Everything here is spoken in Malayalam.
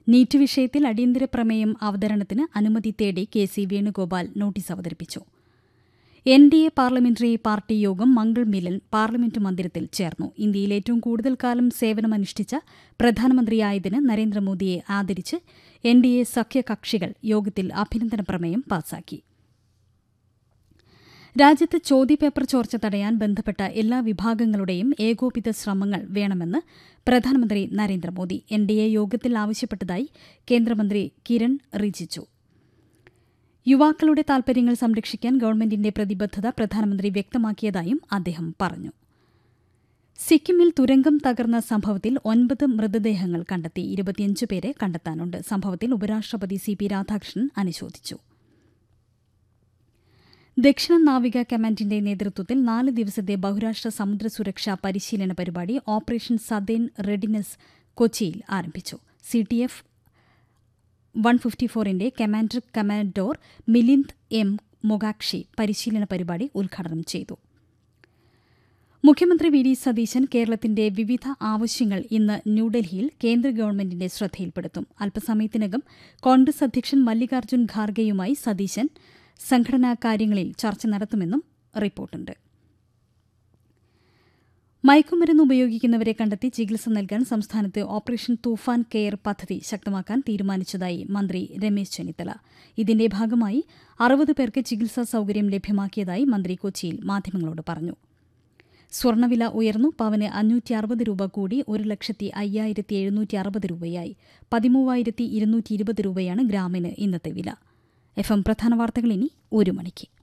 നീറ്റ് വിഷയത്തിൽ അടിയന്തര പ്രമേയം അവതരണത്തിന് അനുമതി തേടി കെ സി വേണുഗോപാൽ നോട്ടീസ് അവതരിപ്പിച്ചു N D A parliamentary party യോഗം മംഗൾ മിലൻ പാർലമെന്റ് മന്ദിരത്തിൽ ചേർന്നു ഇന്ത്യയിൽ ഏറ്റവും കൂടുതൽ കാലം സേവനമനുഷ്ഠിച്ച പ്രധാനമന്ത്രിയായതിന് നരേന്ദ്രമോദിയെ ആദരിച്ച് എൻ ഡി എ സഖ്യകക്ഷികൾ യോഗത്തിൽ അഭിനന്ദന പ്രമേയം പാസാക്കി രാജ്യത്ത് ചോദ്യപേപ്പർ ചോർച്ച തടയാൻ ബന്ധപ്പെട്ട എല്ലാ വിഭാഗങ്ങളുടെയും ഏകോപിത ശ്രമങ്ങൾ വേണമെന്ന് പ്രധാനമന്ത്രി നരേന്ദ്രമോദി എൻ ഡി എ യോഗത്തിൽ ആവശ്യപ്പെട്ടതായി കേന്ദ്രമന്ത്രി കിരൺ റിജിജു യുവാക്കളുടെ താൽപര്യങ്ങൾ സംരക്ഷിക്കാൻ ഗവൺമെന്റിന്റെ പ്രതിബദ്ധത പ്രധാനമന്ത്രി വ്യക്തമാക്കിയതായും അദ്ദേഹം പറഞ്ഞു സിക്കിമിൽ തുരങ്കം തകർന്ന സംഭവത്തിൽ ഒൻപത് മൃതദേഹങ്ങൾ കണ്ടെത്തി ഇരുപത്തിയഞ്ച് പേരെ കണ്ടെത്താനുണ്ട് സംഭവത്തിൽ ഉപരാഷ്ട്രപതി സി പി രാധാകൃഷ്ണൻ അനുശോചിച്ചു ദക്ഷിണ നാവിക കമാൻഡിന്റെ നേതൃത്വത്തിൽ നാല് ദിവസത്തെ ബഹുരാഷ്ട്ര സമുദ്ര സുരക്ഷാ പരിശീലന പരിപാടി ഓപ്പറേഷൻ സദേൺ റെഡിനെസ് കൊച്ചിയിൽ ആരംഭിച്ചു C T F one fifty ഫോറിന്റെ commander commodore Milind M Mokashi പരിശീലന പരിപാടി ഉദ്ഘാടനം ചെയ്തു മുഖ്യമന്ത്രി വി ഡി സതീശൻ കേരളത്തിന്റെ വിവിധ ആവശ്യങ്ങൾ ഇന്ന് ന്യൂഡൽഹിയിൽ കേന്ദ്ര ഗവൺമെന്റിന്റെ ശ്രദ്ധയിൽപ്പെടുത്തും അല്പസമയത്തിനകം കോൺഗ്രസ് അധ്യക്ഷൻ മല്ലികാർജ്ജുൻ ഖാർഗെയുമായി സതീശൻ സംഘടനാ കാര്യങ്ങളിൽ ചർച്ച നടത്തുമെന്നും റിപ്പോർട്ടുണ്ട് മയക്കുമരുന്ന് ഉപയോഗിക്കുന്നവരെ കണ്ടെത്തി ചികിത്സ നൽകാൻ സംസ്ഥാനത്ത് ഓപ്പറേഷൻ തൂഫാൻ കെയർ പദ്ധതി ശക്തമാക്കാൻ തീരുമാനിച്ചതായി മന്ത്രി രമേശ് ചെന്നിത്തല ഇതിന്റെ ഭാഗമായി അറുപത് പേർക്ക് ചികിത്സാ സൌകര്യം ലഭ്യമാക്കിയതായി മന്ത്രി കൊച്ചിയിൽ മാധ്യമങ്ങളോട് പറഞ്ഞു സ്വർണ്ണവില ഉയർന്നു പവന് അഞ്ഞൂറ്റി അറുപത് രൂപ കൂടി ഒരു ലക്ഷത്തി അയ്യായിരത്തി എഴുന്നൂറ്റി അറുപത് രൂപയായി പതിമൂവായിരത്തി ഇരുന്നൂറ്റി ഇരുപത് രൂപയാണ് ഗ്രാമിന് ഇന്നത്തെ വില എഫ് എം പ്രധാന വാർത്തകൾ ഇനി ഒരു മണിക്ക്